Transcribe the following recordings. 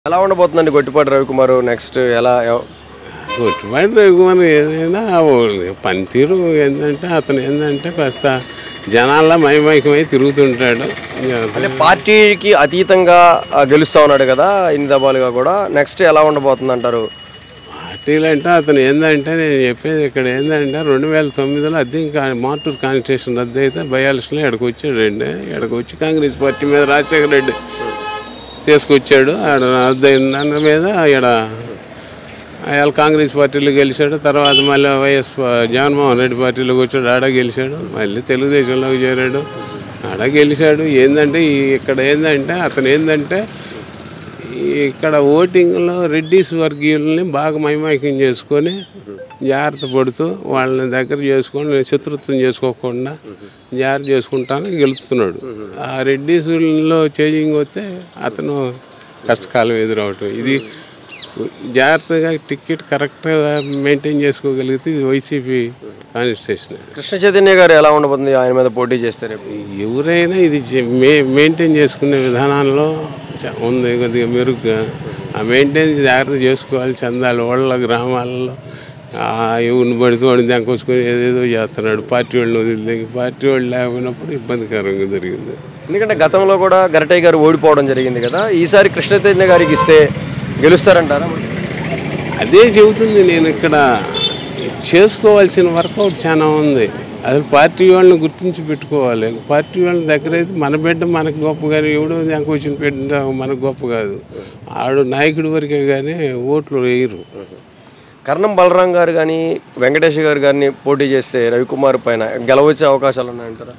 ఎలా ఉండబోతుందండి గొట్టిపాటి రవికుమార్ నెక్స్ట్ ఎలా ఎవ- కొట్టుబడి రఘుమార్ ఏదైనా ఓ పనితీరు ఏంటంటే అతను ఏంటంటే కాస్త జనాల్లో మైమైకమై తిరుగుతుంటాడు అంటే పార్టీకి అతీతంగా ఆ, గెలుస్తా ఉన్నాడు కదా ఇన్ని దబాలుగా కూడా నెక్స్ట్ ఎలా ఉండబోతుంది అంటారు పార్టీలు అంటే అతను ఏంటంటే నేను చెప్పేది ఇక్కడ ఏంటంటే రెండు వేల తొమ్మిదిలో అద్దెం కా- మార్టూర్ కాన్స్టిట్యూషన్ రద్దు అయితే బయాలస్లో ఎక్కడికి వచ్చాడు అండి ఎక్కడికి వచ్చి కాంగ్రెస్ పార్టీ మీద రాజశేఖర రెడ్డి తీసుకొచ్చాడు ఆడ రద్దు అయిన దాని మీద ఈడ ఆయన కాంగ్రెస్ పార్టీలో గెలిచాడు తర్వాత మళ్ళీ వైఎస్ ప- జగన్మోహన్ రెడ్డి పార్టీలోకి వచ్చాడు ఆడ గెలిచాడు మళ్ళీ తెలుగుదేశంలోకి చేరాడు ఆడ గెలిచాడు ఏంటంటే ఈ ఇక్కడ ఏంటంటే అతను ఏంటంటే ఈ ఇక్కడ ఓటింగ్లో రెడ్డిస్ వర్గీయుల్ని బాగా మైమాకిం చేసుకొని జాగ్రత్త పడుతూ వాళ్ళని దగ్గర చేసుకొని శత్రుత్వం చేసుకోకుండా జాగ్రత్త చేసుకుంటాను గెలుపుతున్నాడు ఆ రెడ్డిస్లో చేంజింగ్ వస్తే అతను కష్టకాలం ఎదురవటం ఇది జాగ్రత్తగా టికెట్ కరెక్ట్గా మెయింటైన్ చేసుకోగలిగితే ఇది వైసీపీ కాన్స్టిట్యూషన్ కృష్ణ చైతన్య గారు ఎలా ఉండబోతుంది ఆయన మీద పోటీ చేస్తే రేపు ఎవరైనా ఇది చే- మే మెయింటైన్ చేసుకునే విధానాల్లో చ- ఉంది కొద్దిగా మెరుగ్గా ఆ మెయింటైన్ జాగ్రత్త చేసుకోవాలి చందాలు వాళ్ళ గ్రామాలలో ఆ ఎవరిని పడితే వాడిని దాకొచ్చుకొని ఏదేదో చేస్తున్నాడు పార్టీ వాళ్ళని వదిలితే పార్టీ వాళ్ళు లేకపోయినప్పుడు ఇబ్బందికరంగా జరిగింది ఎందుకంటే గతంలో కూడా గరటయ్య గారు ఓడిపోవడం జరిగింది కదా ఈసారి కృష్ణ చైతన్య గారికి ఇస్తే గెలుస్తారంటారా అదే చెబుతుంది నేను ఇక్కడ చేసుకోవాల్సిన వర్కౌట్ చాలా ఉంది అసలు పార్టీ వాళ్ళని గుర్తించి పెట్టుకోవాలి పార్టీ వాళ్ళ దగ్గర అయితే మన బిడ్డ మనకు గొప్ప కానీ ఎవడో దాకా వచ్చిన బిడ్డ మనకు గొప్ప కాదు ఆడు నాయకుడి వరకే కానీ ఓట్లు వేయరు కర్ణం బలరాం గారు కానీ వెంకటేష్ గారు గారిని పోటీ చేస్తే రవికుమార్ పైన గెలవచ్చే అవకాశాలు ఉన్నాయంటారా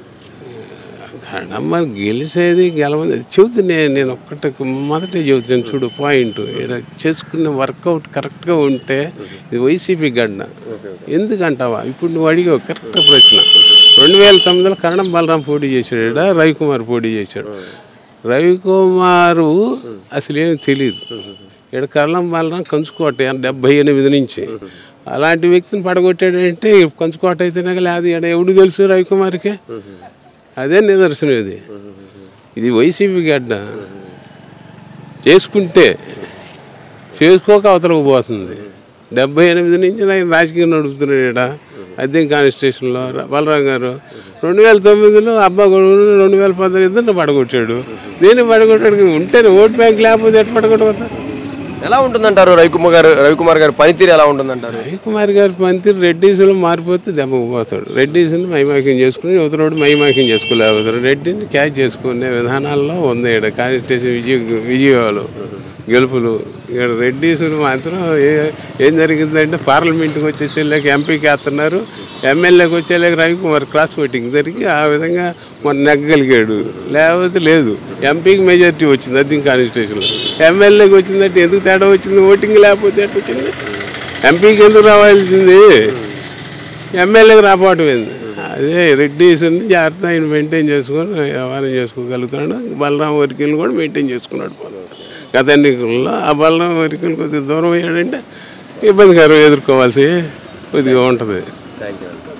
మరి గెలిచేది గెలవది చెబుతున్నా నేను ఒక్కటి మొదటే చెబుతాను చూడు పాయింట్ ఇక్కడ చేసుకున్న వర్కౌట్ కరెక్ట్గా ఉంటే ఇది వైసీపీ గడ్డ ఎందుకంటావా ఇప్పుడు నువ్వు అడిగావు కరెక్ట్ ప్రశ్న రెండు వేల తొమ్మిదిలో కరణం బలరాం పోటీ చేశాడు ఈడ రవికుమార్ పోటీ చేశాడు రవికుమారు అసలు ఏమి తెలియదు ఇక్కడ కరణం బలరాం కంచుకోట డెబ్బై ఎనిమిది నుంచి అలాంటి వ్యక్తిని పడగొట్టాడంటే కంచుకోట అయితేనే లేదు ఈడ ఎవడు తెలుసు రవికుమార్కి అదే నిదర్శనం ఇది ఇది వైసీపీ గడ్డ చేసుకుంటే చేసుకోక అవతలకు పోతుంది డెబ్బై ఎనిమిది నుంచి ఆయన రాజకీయం నడుపుతున్నాడు ఇక్కడ అద్దెం కాన్స్టిట్యూషన్లో బలరాం గారు రెండు వేల తొమ్మిదిలో అబ్బా గొడవలు రెండు వేల పద్దెనిమిది ఇద్దరిని పడగొట్టాడు దేన్ని పడగొట్టాడు ఉంటేనే ఓట్ బ్యాంక్ లేకపోతే ఎట్లా పడగొట్టబోతా ఎలా ఉంటుందంటారు రవికుమార్ గారు రవికుమార్ గారి పనితీరు ఎలా ఉంటుందంటారు రవికుమార్ గారి మంత్రి రెడ్డీసులు మారిపోతే దెబ్బకు పోతాడు రెడ్డీసుని మైమాకింగ్ చేసుకుని యువతరోడు మైమాకింగ్ చేసుకోలేకపోతాడు రెడ్డిని క్యాచ్ చేసుకునే విధానాల్లో ఉంది ఇక్కడ కాన్స్టిట్యూషన్ విజయ విజయాలు గెలుపులు ఇక్కడ రెడ్డీసులు మాత్రం ఏ- ఏం జరిగిందంటే పార్లమెంట్కి వచ్చేసేలాక ఎంపీకి వేస్తున్నారు ఎమ్మెల్యేకి వచ్చేలాక రవికుమార్ క్లాస్ ఓటింగ్ జరిగి ఆ విధంగా మన నెగ్గగలిగాడు లేకపోతే లేదు ఎంపీకి మెజారిటీ వచ్చింది అది కాన్స్టిట్యూషన్లో ఎమ్మెల్యేకి వచ్చిందంటే ఎందుకు తేడా వచ్చింది ఓటింగ్ లేకపోతే ఎట్లా వచ్చింది ఎంపీకి ఎందుకు రావాల్సింది ఎమ్మెల్యేకి రాపోవటం ఏంది అదే రెడ్డిస్ని జాగ్రత్త ఆయన మెయింటైన్ చేసుకొని వ్యవహారం చేసుకోగలుగుతున్నాడు బలరాం వర్గీయులు కూడా మెయింటైన్ చేసుకున్నాడు పోతాడు గత ఎన్నికల్లో ఆ బలరాం వర్గీయులు కొద్దిగా దూరం అయ్యాడంటే ఇబ్బందికరం ఎదుర్కోవాల్సి కొద్దిగా ఉంటుంది థ్యాంక్ యూ